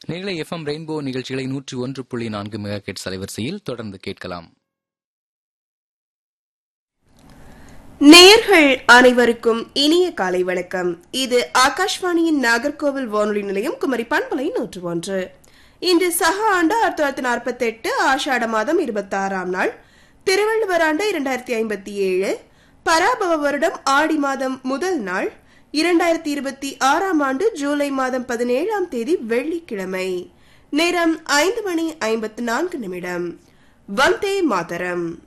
நேர்களை FM rainbow நிகழ்ச்சிகளை நூற்றி ஒன்று புள்ளி நான்கு மெகா கெட்ஸ் அலைவரிசையில் தொடர்ந்து கேட்கலாம் நேர்கள் அனைவருக்கும் இனிய காலை வணக்கம் இது ஆகாஷ்வாணியின் நாகர்கோவில் வானொலி நிலையம் குமரி பண்பலை நூற்று ஒன்று இன்று சக ஆண்டு ஆயிரத்தி தொள்ளாயிரத்தி நாற்பத்தி எட்டு ஆஷாட மாதம் இருபத்தி ஆறாம் நாள் திருவள்ளுவர் ஆண்டு இரண்டாயிரத்தி ஐம்பத்தி ஏழு பராபவ வருடம் ஆடி மாதம் முதல் நாள் இரண்டாயிரத்தி இருபத்தி ஆறாம் ஆண்டு ஜூலை மாதம் பதினேழாம் தேதி வெள்ளிக்கிழமை நேரம் ஐந்து மணி ஐம்பத்து நான்கு நிமிடம் வந்தே மாதரம்